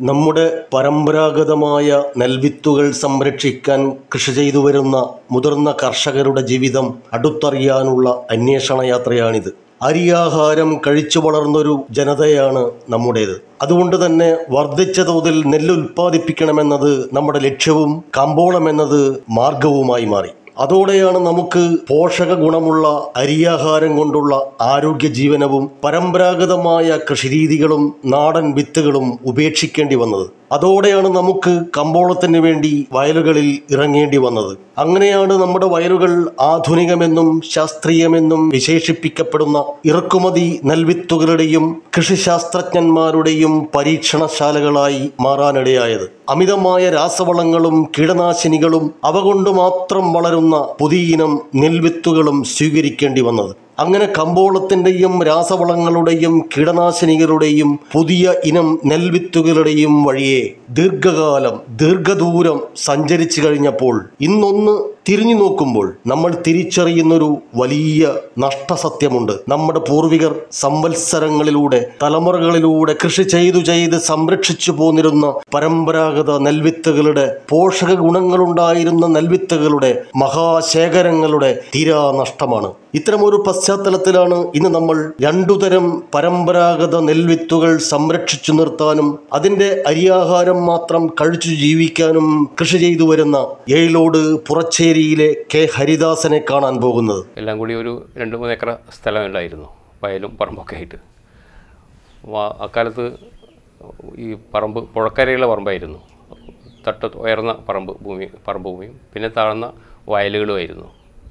നമ്മുടെ പരമ്പരാഗതമായ നെൽവിത്തുകൾ സംരക്ഷിക്കാൻ കൃഷി ചെയ്തു വരുന്ന മുതിർന്ന കർഷകരുടെ ജീവിതം അടുത്തറിയാനുള്ള അന്വേഷണ യാത്രയാണിത് അരിയാഹാരം കഴിച്ചു വളർന്നൊരു ജനതയാണ് നമ്മുടേത് അതുകൊണ്ട് തന്നെ വർദ്ധിച്ച തോതിൽ നെല്ല് ഉൽപ്പാദിപ്പിക്കണമെന്നത് നമ്മുടെ ലക്ഷ്യവും കമ്പോളം എന്നത് മാർഗവുമായി മാറി അതോടെയാണ് നമുക്ക് പോഷക ഗുണമുള്ള അരിയാഹാരം കൊണ്ടുള്ള ആരോഗ്യ ജീവനവും പരമ്പരാഗതമായ കൃഷിരീതികളും നാടൻ വിത്തുകളും ഉപേക്ഷിക്കേണ്ടി വന്നത് അതോടെയാണ് നമുക്ക് കമ്പോളത്തിന് വേണ്ടി വയലുകളിൽ ഇറങ്ങേണ്ടി വന്നത് അങ്ങനെയാണ് നമ്മുടെ വയലുകൾ ആധുനികമെന്നും ശാസ്ത്രീയമെന്നും വിശേഷിപ്പിക്കപ്പെടുന്ന ഇറക്കുമതി നെൽവിത്തുകളുടെയും കൃഷിശാസ്ത്രജ്ഞന്മാരുടെയും പരീക്ഷണശാലകളായി മാറാനിടയായത് അമിതമായ രാസവളങ്ങളും കീടനാശിനികളും അവ കൊണ്ട് മാത്രം വളരുന്ന പുതിയിനം നെൽവിത്തുകളും സ്വീകരിക്കേണ്ടി വന്നത് അങ്ങനെ കമ്പോളത്തിൻ്റെയും രാസവളങ്ങളുടെയും കീടനാശിനികളുടെയും പുതിയ ഇനം നെൽവിത്തുകളുടെയും വഴിയെ ദീർഘകാലം ദീർഘദൂരം സഞ്ചരിച്ചു കഴിഞ്ഞപ്പോൾ ഇന്നൊന്ന് തിരിഞ്ഞു നോക്കുമ്പോൾ നമ്മൾ തിരിച്ചറിയുന്നൊരു വലിയ നഷ്ടസത്യമുണ്ട് നമ്മുടെ പൂർവികർ സംവത്സരങ്ങളിലൂടെ തലമുറകളിലൂടെ കൃഷി ചെയ്തു ചെയ്ത് സംരക്ഷിച്ചു പോന്നിരുന്ന പരമ്പരാഗത നെൽവിത്തുകളുടെ പോഷക ഗുണങ്ങളുണ്ടായിരുന്ന നെൽവിത്തുകളുടെ മഹാശേഖരങ്ങളുടെ തീരാ നഷ്ടമാണ് ഇത്തരമൊരു പശ്ചാത്തലത്തിലാണ് ഇന്ന് നമ്മൾ രണ്ടുതരം പരമ്പരാഗത നെൽവിത്തുകൾ സംരക്ഷിച്ചു നിർത്താനും അതിൻ്റെ അരിയാഹാരം മാത്രം കഴിച്ചു ജീവിക്കാനും കൃഷി ചെയ്തു വരുന്ന ഏഴിലോട് പുറച്ചേരിയിലെ കെ ഹരിദാസനെ കാണാൻ പോകുന്നത് എല്ലാം കൂടി ഒരു രണ്ട് മൂന്ന് ഏക്കർ സ്ഥലമുണ്ടായിരുന്നു വയലും പറമ്പൊക്കെ ആയിട്ട് വാ- അക്കാലത്ത് ഈ പറമ്പ് പുഴക്കരയുള്ള പറമ്പായിരുന്നു തട്ട് ഉയർന്ന പറമ്പ് ഭൂമി പറമ്പ് ഭൂമിയും പിന്നെ താഴ്ന്ന വയലുകളുമായിരുന്നു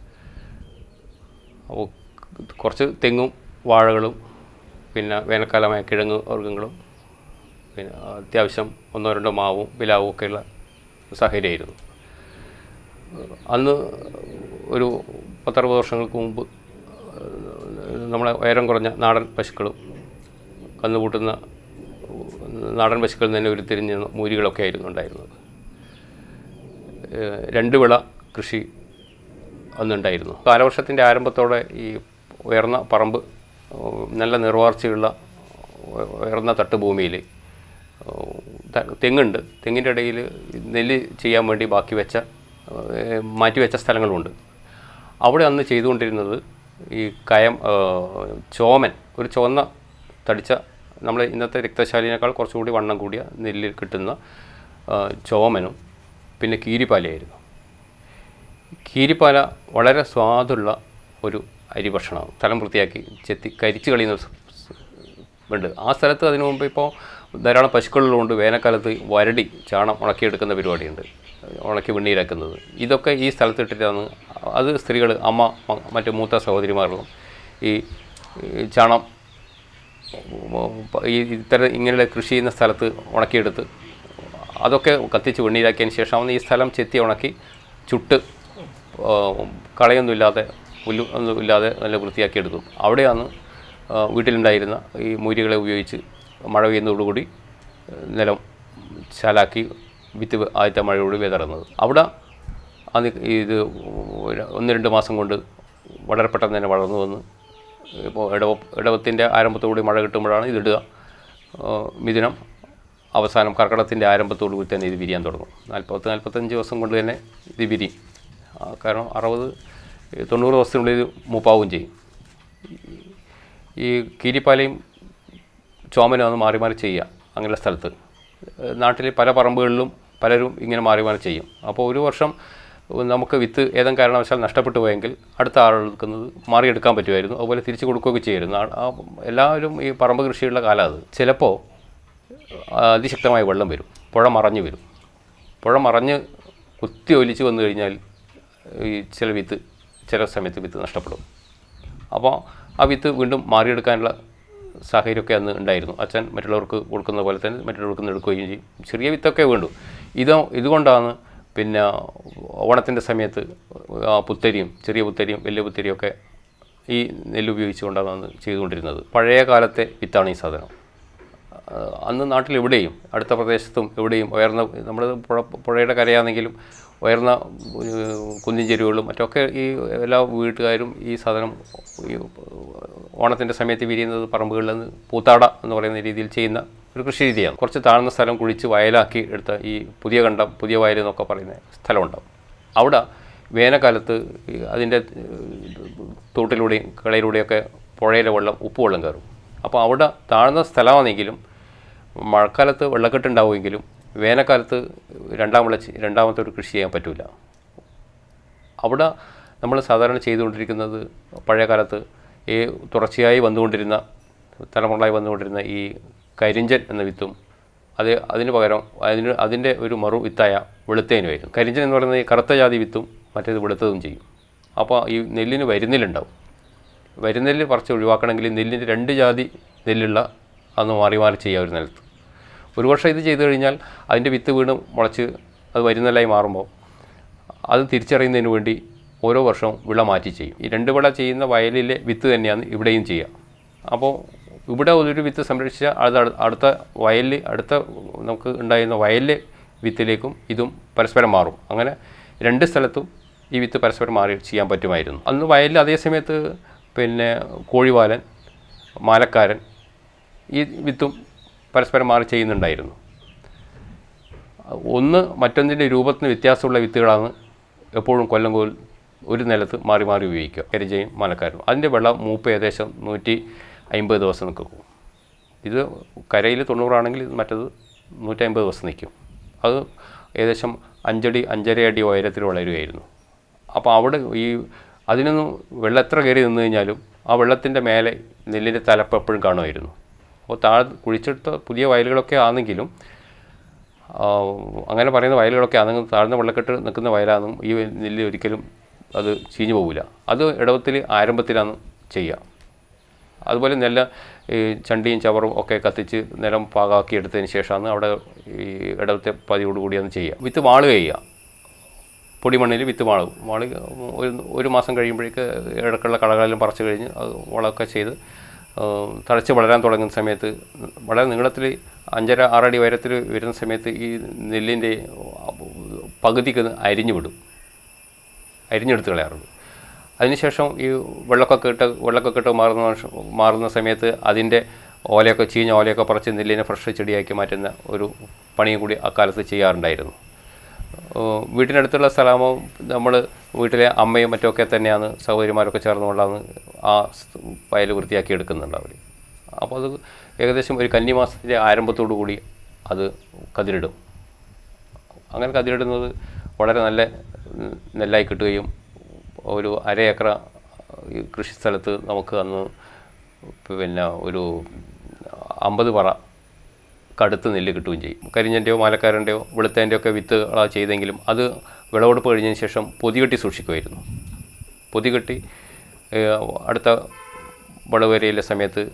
അപ്പോൾ കുറച്ച് തെങ്ങും വാഴകളും പിന്നെ വേനൽക്കാലമായ കിഴങ്ങ് വർഗ്ഗങ്ങളും പിന്നെ അത്യാവശ്യം ഒന്നോ രണ്ടോ മാവും പിലാവും ഒക്കെയുള്ള സാഹചര്യമായിരുന്നു അന്ന് ഒരു പത്തറുപത് വർഷങ്ങൾക്ക് മുമ്പ് ഏഹ്, നമ്മളെ ഉയരം കുറഞ്ഞ നാടൻ പശുക്കളും കന്നുകൂട്ടുന്ന നാടൻ പശുക്കളിൽ തന്നെ ഉരുത്തിരിഞ്ഞ മൂരികളൊക്കെ ആയിരുന്നു ഉണ്ടായിരുന്നത് ഏഹ്, രണ്ട് വിള കൃഷി അന്നുണ്ടായിരുന്നു കാലവർഷത്തിൻ്റെ ആരംഭത്തോടെ ഈ ഉയർന്ന പറമ്പ് ഏഹ്, നല്ല നിർവാർച്ചയുള്ള ഉ- ഉയർന്ന തട്ടുഭൂമിയിൽ തെങ്ങുണ്ട് തെങ്ങിൻ്റെ ഇടയിൽ നെല്ല് ചെയ്യാൻ വേണ്ടി ബാക്കി വെച്ച ഏഹ്, മാറ്റിവെച്ച സ്ഥലങ്ങളുണ്ട് അവിടെ അന്ന് ചെയ്തുകൊണ്ടിരുന്നത് ഈ കയം ഏഹ്, ചോമൻ ഒരു ചുവന്ന തടിച്ച നമ്മൾ ഇന്നത്തെ രക്തശാലിനേക്കാൾ കുറച്ചുകൂടി വണ്ണം കൂടിയ നെല്ലിൽ കിട്ടുന്ന ഏഹ്, ചോമനും പിന്നെ കീരിപ്പാലയായിരുന്നു കീരിപ്പാല വളരെ സ്വാദുള്ള ഒരു അരി ഭക്ഷണമാണ് സ്ഥലം വൃത്തിയാക്കി ചെത്തി കരിച്ച് കളയുന്ന സ് സ് ഉണ്ട് ആ സ്ഥലത്ത് അതിനു മുമ്പ് ഇപ്പോൾ ധാരാളം പശുക്കളുള്ളതുകൊണ്ട് വേനൽക്കാലത്ത് വരടി ചാണം ഉണക്കിയെടുക്കുന്ന പരിപാടിയുണ്ട് ഉണക്കി വെണ്ണീരാക്കുന്നത് ഇതൊക്കെ ഈ സ്ഥലത്തിട്ടിട്ടാണ് അത് സ്ത്രീകൾ അമ്മ മ- മറ്റ് മൂത്ത സഹോദരിമാர்களுം ഈ ഈ ചാണം ഈ ഇത്തരം ഇങ്ങനെയുള്ള കൃഷി ചെയ്യുന്ന സ്ഥലത്ത് ഉണക്കിയെടുത്ത് അതൊക്കെ കത്തിച്ച് വെണ്ണീരാക്കിയതിന് ശേഷം ഈ സ്ഥലം ചെത്തി ഉണക്കി ചുട്ട് ആ, കളയൊന്നുമില്ലാതെ പുല്ല് ഒന്നും ഇല്ലാതെ നല്ല വൃത്തിയാക്കി എടുക്കും അവിടെയാണ് ആ, വീട്ടിലുണ്ടായിരുന്ന ഈ മൂരികളെ ഉപയോഗിച്ച് മഴ പെയ്യുന്നതോടുകൂടി ആ, നിലം ശാലാക്കി വിത്ത് വെ- ആദ്യത്തെ മഴയോട് വിതറുന്നത് അവിടെ അത് ഇത് ഒരു- ഒന്ന് രണ്ട് മാസം കൊണ്ട് വളരെ പെട്ടെന്ന് തന്നെ വളർന്നു വന്ന് ഇപ്പോൾ ഇടവ ഇടവത്തിൻ്റെ ആരംഭത്തോടുകൂടി മഴ കിട്ടുമ്പോഴാണ് ഇതിടുക ആ, മിഥുനം അവസാനം കർക്കിടത്തിൻ്റെ ആരംഭത്തോടു കൂടി തന്നെ ഇത് വിരിയാൻ തുടങ്ങും നാൽപ്പത്തി നാൽപ്പത്തഞ്ച് ദിവസം കൊണ്ട് തന്നെ ഇത് വിരിയും ആ, കാരണം അറുപത് തൊണ്ണൂറ് ദിവസത്തിനുള്ളിൽ ഇത് മൂപ്പാവുകയും ചെയ്യും ഈ കീരിപ്പാലയും ചോമനും ഒന്ന് മാറി മാറി ചെയ്യുക അങ്ങനെയുള്ള സ്ഥലത്ത് ഏഹ് നാട്ടിൽ പല പറമ്പുകളിലും പലരും ഇങ്ങനെ മാറി മാറി ചെയ്യും അപ്പോൾ ഒരു വർഷം നമുക്ക് വിത്ത് ഏതെങ്കിലും കാരണവശാൽ നഷ്ടപ്പെട്ടു പോയെങ്കിൽ അടുത്ത ആളെടുക്കുന്നത് മാറിയെടുക്കാൻ പറ്റുമായിരുന്നു അതുപോലെ തിരിച്ചു കൊടുക്കുകയൊക്കെ ചെയ്യുമായിരുന്നു ആ- ആ എല്ലാവരും ഈ പറമ്പ് കൃഷിയുള്ള കാലം അത് ചിലപ്പോൾ അതിശക്തമായ വെള്ളം വരും പുഴ മറഞ്ഞു വരും പുഴ മറഞ്ഞ് കുത്തി ഒലിച്ച് വന്നു കഴിഞ്ഞാൽ ഈ ചില വിത്ത് ചില സമയത്ത് വിത്ത് നഷ്ടപ്പെടും അപ്പോൾ ആ വിത്ത് വീണ്ടും മാറിയെടുക്കാനുള്ള സാഹചര്യമൊക്കെ അന്ന് ഉണ്ടായിരുന്നു അച്ഛൻ മറ്റുള്ളവർക്ക് കൊടുക്കുന്ന പോലെ തന്നെ മറ്റുള്ളവർക്ക് നിന്ന് എടുക്കുകയും ചെയ്യും ചെറിയ വിത്തൊക്കെ വേണ്ടു ഇത് ഇതുകൊണ്ടാണ് പിന്നെ ഓണത്തിൻ്റെ സമയത്ത് ആ പുത്തരിയും ചെറിയ പുത്തരിയും വലിയ പുത്തരിയും ഒക്കെ ഈ നെല്ല് ഉപയോഗിച്ചുകൊണ്ടാണ് അന്ന് ചെയ്തുകൊണ്ടിരുന്നത് പഴയ കാലത്തെ വിത്താണ് ഈ സാധനം ആഹ് അന്ന് നാട്ടിൽ എവിടെയും അടുത്ത പ്രദേശത്തും എവിടെയും ഉയർന്ന നമ്മൾ പുഴ പുഴയുടെ കരയാണെങ്കിലും ഉയർന്ന ഏഹ്, കുന്നിൻ ചെരുവുകളും മറ്റൊക്കെ ഈ എല്ലാ വീട്ടുകാരും ഈ സാധനം ഈ ഓണത്തിൻ്റെ സമയത്ത് വിരിയുന്നത് പറമ്പുകളിൽ നിന്ന് പൂത്താട എന്ന് പറയുന്ന രീതിയിൽ ചെയ്യുന്ന ഒരു കൃഷി രീതിയാണ് കുറച്ച് താഴ്ന്ന സ്ഥലം കുഴിച്ച് വയലാക്കി എടുത്ത ഈ പുതിയ കണ്ടം പുതിയ വയൽ എന്നൊക്കെ പറയുന്ന സ്ഥലമുണ്ടാവും അവിടെ വേനൽക്കാലത്ത് ഈ അതിൻ്റെ തോട്ടിലൂടെയും കിളയിലൂടെയൊക്കെ പുഴയിലെ വെള്ളം ഉപ്പുവെള്ളം കയറും അപ്പോൾ അവിടെ താഴ്ന്ന സ്ഥലമാണെങ്കിലും മഴക്കാലത്ത് വെള്ളക്കെട്ടുണ്ടാവുമെങ്കിലും വേനൽക്കാലത്ത് രണ്ടാം വിളച്ച് രണ്ടാമത്തെ ഒരു കൃഷി ചെയ്യാൻ പറ്റില്ല അവിടെ നമ്മൾ സാധാരണ ചെയ്തുകൊണ്ടിരിക്കുന്നത് പഴയ കാലത്ത് ഈ തുടർച്ചയായി വന്നുകൊണ്ടിരുന്ന തലമുറകളായി വന്നുകൊണ്ടിരുന്ന ഈ കരിഞ്ചൻ എന്ന വിത്തും അത് അതിന് പകരം അതിന് അതിൻ്റെ ഒരു മറു വിത്തായ വെളുത്തേനുമായിരുന്നു കരിഞ്ചൻ എന്ന് പറയുന്നത് ഈ കറുത്ത ജാതി വിത്തും മറ്റേത് വെളുത്തതും ചെയ്യും അപ്പോൾ ഈ നെല്ലിന് വരുന്നില്ലുണ്ടാവും വരുന്നെല്ല് പറിച്ച് ഒഴിവാക്കണമെങ്കിൽ നെല്ലിൻ്റെ രണ്ട് ജാതി നെല്ലുള്ള അന്ന് മാറി മാറി ചെയ്യുക ഒരു നിലത്ത് ഒരു വർഷം ഇത് ചെയ്തു കഴിഞ്ഞാൽ അതിൻ്റെ വിത്ത് വീണ് മുളച്ച് അത് വരുന്നെല്ലായി മാറുമ്പോൾ അത് തിരിച്ചറിയുന്നതിന് വേണ്ടി ഓരോ വർഷവും വിള മാറ്റി ചെയ്യും ഈ രണ്ട് വിള ചെയ്യുന്ന വയലിലെ വിത്ത് തന്നെയാണ് ഇവിടെയും ചെയ്യുക അപ്പോൾ ഇവിടെ ഒരു വിത്ത് സംരക്ഷിച്ചാൽ അത് അടു- അടുത്ത വയലിൽ അടുത്ത നമുക്ക് ഉണ്ടായിരുന്ന വയലിലെ വിത്തിലേക്കും ഇതും പരസ്പരം മാറും അങ്ങനെ രണ്ട് സ്ഥലത്തും ഈ വിത്ത് പരസ്പരം മാറി ചെയ്യാൻ പറ്റുമായിരുന്നു അന്ന് വയലിൽ അതേ സമയത്ത് പിന്നെ കോഴിവാലൻ മാലക്കാരൻ ഈ വിത്തും പരസ്പരം മാറി ചെയ്യുന്നുണ്ടായിരുന്നു ഒന്ന് മറ്റൊന്നിൻ്റെ രൂപത്തിന് വ്യത്യാസമുള്ള വിത്തുകളാണ് എപ്പോഴും കൊല്ലം കോൽ ഒരു നിലത്ത് മാറി മാറി ഉപയോഗിക്കുക കരിജയും മലക്കാരും അതിൻ്റെ വെള്ളം മൂപ്പ് ഏകദേശം നൂറ്റി അമ്പത് ദിവസം നിൽക്കും ഇത് കരയിൽ തൊണ്ണൂറാണെങ്കിൽ ഇത് മറ്റത് നൂറ്റി അമ്പത് ദിവസം നിൽക്കും അത് ഏകദേശം അഞ്ചടി അഞ്ചര അടി ഉയരത്തിൽ വളരുകയായിരുന്നു അപ്പോൾ അവിടെ ഈ അതിനൊന്നും വെള്ളം എത്ര കയറി നിന്ന് കഴിഞ്ഞാലും ആ വെള്ളത്തിൻ്റെ മേലെ നെല്ലിൻ്റെ തലപ്പ് എപ്പോഴും കാണുമായിരുന്നു അപ്പോൾ താഴെ കുഴിച്ചെടുത്ത പുതിയ വയലുകളൊക്കെ ആണെങ്കിലും ആ, അങ്ങനെ പറയുന്ന വയലുകളൊക്കെ ആണെങ്കിൽ താഴ്ന്ന വെള്ളക്കെട്ട് നിൽക്കുന്ന വയലാണെന്നും ഈ നെല്ല് ഒരിക്കലും അത് ചീഞ്ഞു പോകില്ല അത് ഇടവത്തിൽ ആരംഭത്തിലാണ് ചെയ്യുക അതുപോലെ നെല്ല് ഈ ചണ്ടിയും ചവറും ഒക്കെ കത്തിച്ച് നിലം പാകാക്കി എടുത്തതിന് ശേഷമാണ് അവിടെ ഈ ഇടവത്തെ പതിയോടുകൂടിയാണ് ചെയ്യുക വിത്ത് വാളുക ചെയ്യുക പൊടിമണ്ണിൽ വിത്ത് വാളും വാളി ഒരു ഒരു മാസം കഴിയുമ്പോഴേക്ക് ഇടക്കുള്ള കളകളെല്ലാം പറിച്ചു കഴിഞ്ഞ് അത് വളമൊക്കെ ചെയ്ത് ആ, തഴച്ച് വളരാൻ തുടങ്ങുന്ന സമയത്ത് വളരെ നീളത്തിൽ അഞ്ചര ആറടി ഉയരത്തിൽ വരുന്ന സമയത്ത് ഈ നെല്ലിൻ്റെ പകുതിക്ക് അരിഞ്ഞു വിടും അരിഞ്ഞെടുത്ത് കളയാറുണ്ട് അതിനുശേഷം ഈ വെള്ളമൊക്കെ ഇട്ട് വെള്ളമൊക്കെ ഇട്ട് മാറുന്ന വർഷം- മാറുന്ന സമയത്ത് അതിൻ്റെ ഓലയൊക്കെ ചീഞ്ഞ ഓലയൊക്കെ പറിച്ച് നെല്ലിനെ ഫ്രഷ് ചെടിയാക്കി മാറ്റുന്ന ഒരു പണിയും കൂടി അക്കാലത്ത് ചെയ്യാറുണ്ടായിരുന്നു ഏഹ് വീട്ടിനടുത്തുള്ള സ്ഥലമാകുമ്പോൾ നമ്മൾ വീട്ടിലെ അമ്മയും മറ്റുമൊക്കെ തന്നെയാണ് സഹോദരിമാരൊക്കെ ചേർന്നുകൊണ്ടാണ് ആ സ് വയൽ വൃത്തിയാക്കി എടുക്കുന്നുണ്ട് അവർ അപ്പോൾ അത് ഏകദേശം ഒരു കന്നിമാസത്തിൻ്റെ ആരംഭത്തോടു കൂടി അത് കതിരിടും അങ്ങനെ കതിരിടുന്നത് വളരെ നല്ല ഉം, നെല്ലായി കിട്ടുകയും ഒരു അര ഏക്കർ ഈ കൃഷി സ്ഥലത്ത് നമുക്ക് അന്ന് പിന്നെ ഒരു അമ്പത് പറ കടുത്ത് നെല്ല് കിട്ടുകയും ചെയ്യും കരിഞ്ഞൻ്റെയോ മാലക്കാരൻ്റെയോ വെളുത്തേൻ്റെയോ ഒക്കെ വിത്തുകളാണ് ചെയ്തെങ്കിലും അത് വിളവെടുപ്പ് കഴിഞ്ഞതിന് ശേഷം പൊതികെട്ടി സൂക്ഷിക്കുമായിരുന്നു പൊതികെട്ടി ഏഹ്, അടുത്ത വിളവരയിലെ സമയത്ത്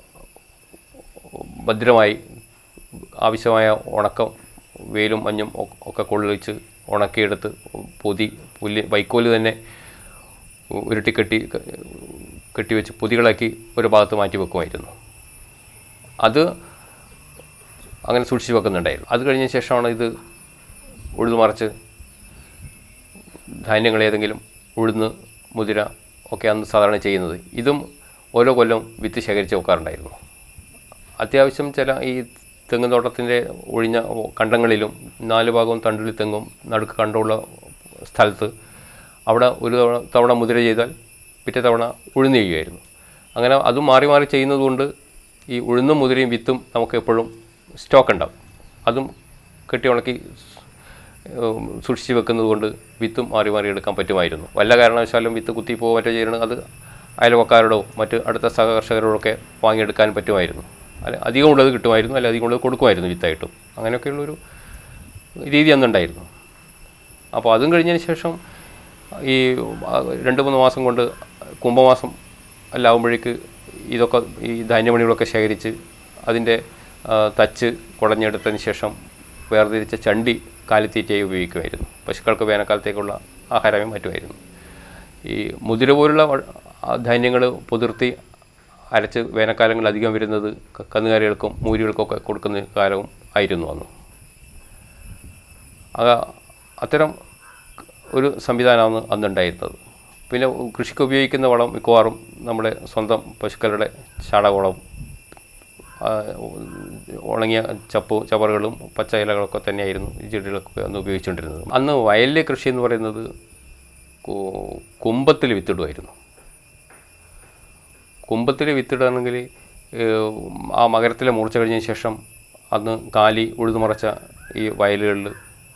ഭദ്രമായി ആവശ്യമായ ഉണക്കം വെയിലും മഞ്ഞും ഒ- ഒക്കെ കൊള്ളിച്ച് ഉണക്കിയെടുത്ത് പൊതി പുല്ല് വൈക്കോല് തന്നെ ഉരുട്ടി കെട്ടി കെട്ടിവെച്ച് പൊതികളാക്കി ഒരു ഭാഗത്ത് മാറ്റി വെക്കുമായിരുന്നു അത് അങ്ങനെ സൂക്ഷിച്ച് വെക്കുന്നുണ്ടായിരുന്നു അത് കഴിഞ്ഞ ശേഷമാണ് ഇത് ഉഴുതു മറിച്ച് ധാന്യങ്ങൾ ഏതെങ്കിലും ഉഴുന്ന് മുതിര ഒക്കെ അന്ന് സാധാരണ ചെയ്യുന്നത് ഇതും ഓരോ കൊല്ലം വിത്ത് ശേഖരിച്ച് വെക്കാറുണ്ടായിരുന്നു അത്യാവശ്യം ചില ഈ തെങ്ങ് തോട്ടത്തിൻ്റെ ഒഴിഞ്ഞ കണ്ടങ്ങളിലും നാല് ഭാഗവും തണ്ടിൽ തെങ്ങും നടുക്ക് കണ്ടമുള്ള സ്ഥലത്ത് അവിടെ ഒരു തവണ തവണ മുതിര ചെയ്താൽ പിറ്റേ തവണ ഉഴുന്ന് ചെയ്യുമായിരുന്നു അങ്ങനെ അതും മാറി മാറി ചെയ്യുന്നതുകൊണ്ട് ഈ ഉഴുന്നും മുതിരയും വിത്തും നമുക്ക് എപ്പോഴും സ്റ്റോക്ക് ഉണ്ടാവും അതും കെട്ടി ഉണക്കി ഏഹ് സൂക്ഷിച്ച് വെക്കുന്നത് കൊണ്ട് വിത്തും മാറി മാറി എടുക്കാൻ പറ്റുമായിരുന്നു വല്ല കാരണവശാലും വിത്ത് കുത്തിപ്പോ മറ്റോ ചെയ്യണം അത് അയൽവക്കാരോടോ മറ്റ് അടുത്ത സഹകർഷകരോടൊക്കെ വാങ്ങിയെടുക്കാൻ പറ്റുമായിരുന്നു അല്ല അധികമുള്ളത് കിട്ടുമായിരുന്നു അല്ല അധികമുള്ളത് കൊടുക്കുമായിരുന്നു വിത്തായിട്ടും അങ്ങനെയൊക്കെയുള്ളൊരു രീതി അന്നുണ്ടായിരുന്നു അപ്പോൾ അതും കഴിഞ്ഞതിന് ശേഷം ഈ ആ, രണ്ട് മൂന്ന് മാസം കൊണ്ട് കുംഭമാസം എല്ലാം ആകുമ്പോഴേക്ക് ഇതൊക്കെ ഈ ധാന്യമണികളൊക്കെ ശേഖരിച്ച് അതിൻ്റെ ആ, തച്ച് കുടഞ്ഞെടുത്തതിന് ശേഷം വേർതിരിച്ച ചണ്ടി കാലിത്തീറ്റയായി ഉപയോഗിക്കുമായിരുന്നു പശുക്കൾക്ക് വേനൽക്കാലത്തേക്കുള്ള ആഹാരമായി മാറ്റുമായിരുന്നു ഈ മുതിര പോലുള്ള ധാന്യങ്ങൾ പുതിർത്തി അരച്ച് വേനൽക്കാലങ്ങളിൽ അധികം വരുന്നത് ക- കന്നുകാലികൾക്കും മൂരികൾക്കൊക്കെ കൊടുക്കുന്ന കാലവും ആയിരുന്നു അന്ന് അത് അത്തരം ഒരു സംവിധാനമാണ് അന്നുണ്ടായിരുന്നത് പിന്നെ കൃഷിക്ക് ഉപയോഗിക്കുന്ന വളം മിക്കവാറും നമ്മുടെ സ്വന്തം പശുക്കളുടെ ചാണകവളം ആ, ഉണങ്ങിയ ചപ്പ് ചവറുകളും പച്ച ഇലകളൊക്കെ തന്നെയായിരുന്നു ഈ ചെടികളൊക്കെ അന്ന് ഉപയോഗിച്ചുകൊണ്ടിരുന്നത് അന്ന് വയലിലെ കൃഷി എന്ന് പറയുന്നത് കു- കുമ്പത്തിൽ വിത്തിടുമായിരുന്നു കുമ്പത്തിൽ വിത്തിടുകയാണെങ്കിൽ ഏഹ്, ആ മകരത്തിലെ മൂർച്ച കഴിഞ്ഞ ശേഷം അന്ന് കാലി ഉഴുതുമറച്ച ഈ വയലുകളിൽ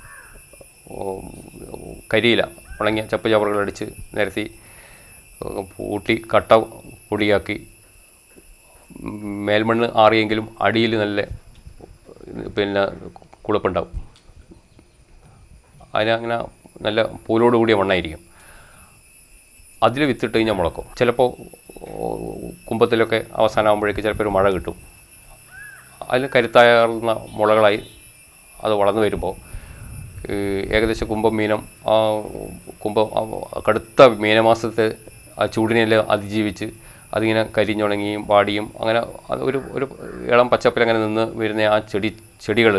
കരിയില ഉണങ്ങിയ ചപ്പ് ചവറുകളടിച്ച് നിരത്തി ഏഹ്, പൂട്ടി കട്ട പൊടിയാക്കി ഉം, മേൽമണ്ണ് ആറിയെങ്കിലും അടിയിൽ നല്ല പിന്നെ കുളപ്പുണ്ടാവും അതിനങ്ങനെ നല്ല പൂലോട് കൂടിയ മണ്ണായിരിക്കും അതിൽ വിത്തിട്ട് കഴിഞ്ഞാൽ മുളക്കും ചിലപ്പോൾ കുമ്പത്തിലൊക്കെ അവസാനമാകുമ്പോഴേക്ക് ചിലപ്പോൾ ഒരു മഴ കിട്ടും അതിൽ കരുത്താർന്ന മുളകളായി അത് വളർന്നു വരുമ്പോൾ ഈ ഏകദേശം കുംഭം മീനം ആ കുംഭം ആ കടുത്ത മീനമാസത്തെ ആ ചൂടിനെല്ലാം അതിജീവിച്ച് അതിങ്ങനെ കരിഞ്ഞുണങ്ങിയും വാടിയും അങ്ങനെ അത് ഒരു ഒരു ഇളം പച്ചപ്പിൽ അങ്ങനെ നിന്ന് വരുന്ന ആ ചെടി ചെടികൾ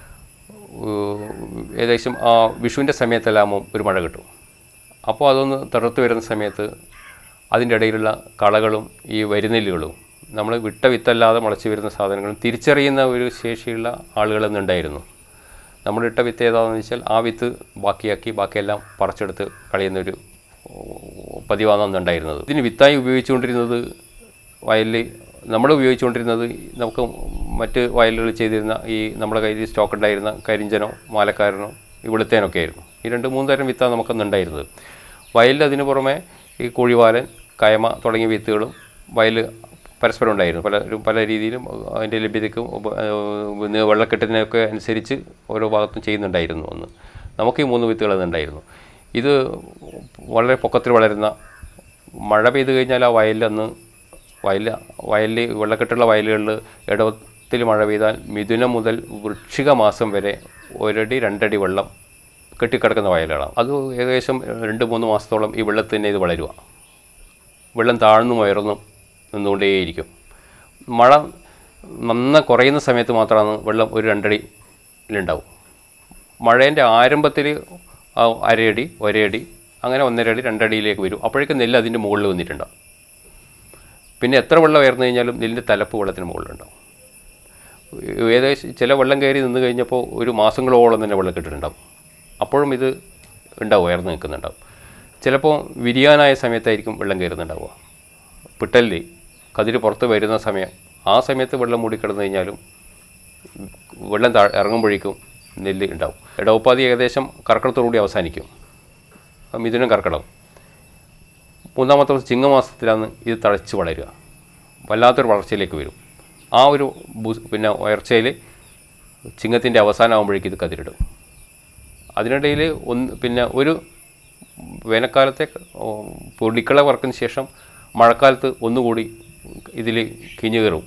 ഏകദേശം ആ വിഷുവിൻ്റെ സമയത്തെല്ലാമോ ഒരു മഴ കിട്ടും അപ്പോൾ അതൊന്ന് തളർത്ത് വരുന്ന സമയത്ത് അതിൻ്റെ ഇടയിലുള്ള കളകളും ഈ വരിനെല്ലുകളും നമ്മൾ വിട്ട വിത്തല്ലാതെ മുളച്ച് വരുന്ന സാധനങ്ങളും തിരിച്ചറിയുന്ന ഒരു ശേഷിയുള്ള ആളുകളെന്നുണ്ടായിരുന്നു നമ്മൾ ഇട്ട വിത്ത് ഏതാണെന്ന് വെച്ചാൽ ആ വിത്ത് ബാക്കിയാക്കി ബാക്കിയെല്ലാം പറിച്ചെടുത്ത് കളയുന്നൊരു പതിവാണ് അന്നുണ്ടായിരുന്നത് ഇതിന് വിത്തായി ഉപയോഗിച്ചുകൊണ്ടിരുന്നത് വയലിൽ നമ്മൾ ഉപയോഗിച്ചുകൊണ്ടിരുന്നത് നമുക്ക് മറ്റ് വയലുകളിൽ ചെയ്തിരുന്ന ഈ നമ്മുടെ കയ്യിൽ സ്റ്റോക്ക് ഉണ്ടായിരുന്ന കരിഞ്ചനോ മാലക്കാരനോ ഇവിടുത്തേനൊക്കെ ആയിരുന്നു ഈ രണ്ട് മൂന്ന് തരം വിത്താണ് നമുക്കന്നുണ്ടായിരുന്നത് വയലിൽ അതിന് പുറമെ ഈ കോഴിവാലൻ കയമ തുടങ്ങിയ വിത്തുകളും വയൽ പരസ്പരം ഉണ്ടായിരുന്നു പല ഒരു പല രീതിയിലും അതിൻ്റെ ലഭ്യതയ്ക്കും ഉപ- ഏഹ് വെള്ളക്കെട്ടിനൊക്കെ അനുസരിച്ച് ഓരോ ഭാഗത്തും ചെയ്യുന്നുണ്ടായിരുന്നു ഒന്ന് നമുക്ക് ഈ മൂന്ന് വിത്തുകൾ ഉണ്ടായിരുന്നു ഇത് വളരെ പൊക്കത്തിൽ വളരുന്ന മഴ പെയ്ത് കഴിഞ്ഞാൽ ആ വയലിൽ അന്ന് വയലിൽ വയലിൽ വെള്ളക്കെട്ടുള്ള വയലുകളിൽ ഇടവത്തിൽ മഴ പെയ്താൽ മിഥുനം മുതൽ വൃശ്ചിക മാസം വരെ ഒരടി രണ്ടടി വെള്ളം കെട്ടിക്കിടക്കുന്ന വയലുകളാണ് അത് ഏകദേശം രണ്ട് മൂന്ന് മാസത്തോളം ഈ വെള്ളത്തിൽ തന്നെ ഇത് വളരുക വെള്ളം താഴ്ന്നും ഉയർന്നും നിന്നുകൊണ്ടേയിരിക്കും മഴ നന്ന കുറയുന്ന സമയത്ത് മാത്രമാണ് വെള്ളം ഒരു രണ്ടടിയിലുണ്ടാവും മഴേൻ്റെ ആരംഭത്തിൽ ആ അരയടി ഒരയടി അങ്ങനെ ഒന്നര അടി രണ്ടടിയിലേക്ക് വരും അപ്പോഴേക്കും നെല്ല് അതിൻ്റെ മുകളിൽ വന്നിട്ടുണ്ടാവും പിന്നെ എത്ര വെള്ളം ഉയർന്നു കഴിഞ്ഞാലും നെല്ലിൻ്റെ തലപ്പ് വെള്ളത്തിന് മുകളിലുണ്ടാവും ഏകദേശം ചില വെള്ളം കയറി നിന്ന് കഴിഞ്ഞപ്പോൾ ഒരു മാസങ്ങളോളം തന്നെ വെള്ളം കെട്ടിട്ടുണ്ടാവും അപ്പോഴും ഇത് ഉണ്ടാവും ഉയർന്നു നിൽക്കുന്നുണ്ടാവും ചിലപ്പോൾ വിരിയാനായ സമയത്തായിരിക്കും വെള്ളം കയറുന്നുണ്ടാവുക പിട്ടലിൽ കതിര് പുറത്ത് വരുന്ന സമയം ആ സമയത്ത് വെള്ളം മൂടിക്കിടന്നു കഴിഞ്ഞാലും വെള്ളം താ ഇറങ്ങുമ്പോഴേക്കും നെല്ല് ഉണ്ടാവും ഇടവപ്പാതി ഏകദേശം കർക്കിടത്തോടുകൂടി അവസാനിക്കും മിഥുനം കർക്കിടകം മൂന്നാമത്തെ ദിവസം ചിങ്ങമാസത്തിലാണ് ഇത് തഴച്ച് വളരുക വല്ലാത്തൊരു വളർച്ചയിലേക്ക് വരും ആ ഒരു ബു- പിന്നെ ഉയർച്ചയിൽ ചിങ്ങത്തിൻ്റെ അവസാനമാകുമ്പോഴേക്കും ഇത് കതിരിടും അതിനിടയിൽ ഒന്ന് പിന്നെ ഒരു വേനൽക്കാലത്തെ ഓ, പൊടിക്കള വറക്കിന് ശേഷം മഴക്കാലത്ത് ഒന്നുകൂടി ഇതിൽ കിഞ്ഞു കയറും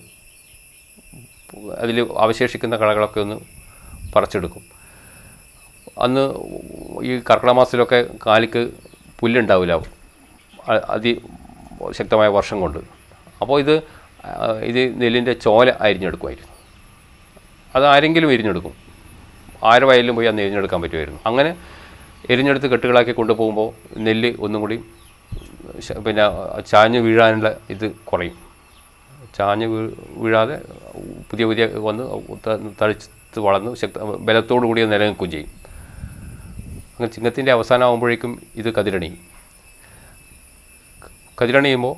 അതിൽ അവശേഷിക്കുന്ന കളകളൊക്കെ ഒന്ന് പറിച്ചെടുക്കും അന്ന് ഈ കർക്കിടക മാസത്തിലൊക്കെ കാലിക്ക് പുല്ലുണ്ടാവില്ല അ- അതി ശക്തമായ വർഷം കൊണ്ട് അപ്പോൾ ഇത് ആ, ഇത് നെല്ലിൻ്റെ ചോല അരിഞ്ഞെടുക്കുമായിരുന്നു അത് ആരെങ്കിലും എരിഞ്ഞെടുക്കും ആര് വയലിലും പോയി അന്ന് എരിഞ്ഞെടുക്കാൻ പറ്റുമായിരുന്നു അങ്ങനെ എരിഞ്ഞെടുത്ത് കെട്ടുകളാക്കി കൊണ്ടുപോകുമ്പോൾ നെല്ല് ഒന്നും കൂടി ശ- പിന്നെ ചാഞ്ഞ് വീഴാനുള്ള ഇത് കുറയും ചാഞ്ഞ് വീ വീഴാതെ പുതിയ പുതിയ വന്ന് ത- തളിച്ച് വളർന്ന് ശക്ത ബലത്തോടു കൂടി അത് നിലനിൽക്കുകയും ചെയ്യും അങ്ങനെ ചിങ്ങത്തിൻ്റെ അവസാനം ആകുമ്പോഴേക്കും ഇത് കതിരണിയും കതിരണിയുമ്പോൾ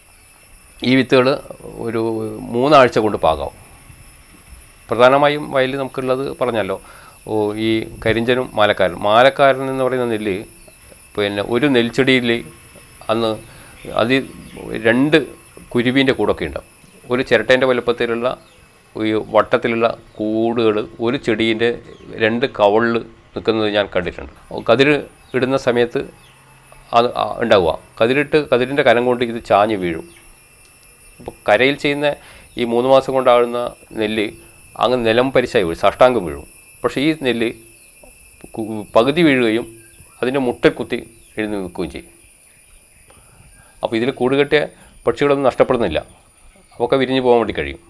ഈ വിത്തുകൾ ഒരു മൂന്നാഴ്ച കൊണ്ട് പാകാവും പ്രധാനമായും വയലിൽ നമുക്കുള്ളത് പറഞ്ഞല്ലോ ഓ ഈ കരിഞ്ചനും മാലക്കാരൻ മാലക്കാരൻ എന്ന് പറയുന്ന നെല്ല് പിന്നെ ഒരു നെൽച്ചെടിയിൽ അന്ന് അത് രണ്ട് കുരുവിൻ്റെ കൂടൊക്കെ ഉണ്ടാവും ഒരു ചിരട്ടേൻ്റെ വലുപ്പത്തിലുള്ള ഈ വട്ടത്തിലുള്ള കൂടുകൾ ഒരു ചെടീൻ്റെ രണ്ട് കവളിൽ നിൽക്കുന്നത് ഞാൻ കണ്ടിട്ടുണ്ട് കതിര് ഇടുന്ന സമയത്ത് അത് ആ ഉണ്ടാവുക കതിരിട്ട് കതിരിൻ്റെ കനം കൊണ്ട് ഇത് ചാഞ്ഞ് വീഴും ഇപ്പോൾ കരയിൽ ചെയ്യുന്ന ഈ മൂന്ന് മാസം കൊണ്ടാകുന്ന നെല്ല് അങ്ങ് നിലം പരിശായി വീഴും സാഷ്ടാംഗം വീഴും പക്ഷേ ഈ നെല്ല് കു- പകുതി വീഴുകയും അതിൻ്റെ മുട്ടൽ കുത്തി എഴുതി നിൽക്കുകയും ചെയ്യും അപ്പോൾ ഇതിൽ കൂടുകെട്ടിയ പക്ഷികളൊന്നും നഷ്ടപ്പെടുന്നില്ല അവയൊക്കെ വിരിഞ്ഞു പോകാൻ വേണ്ടി കഴിയും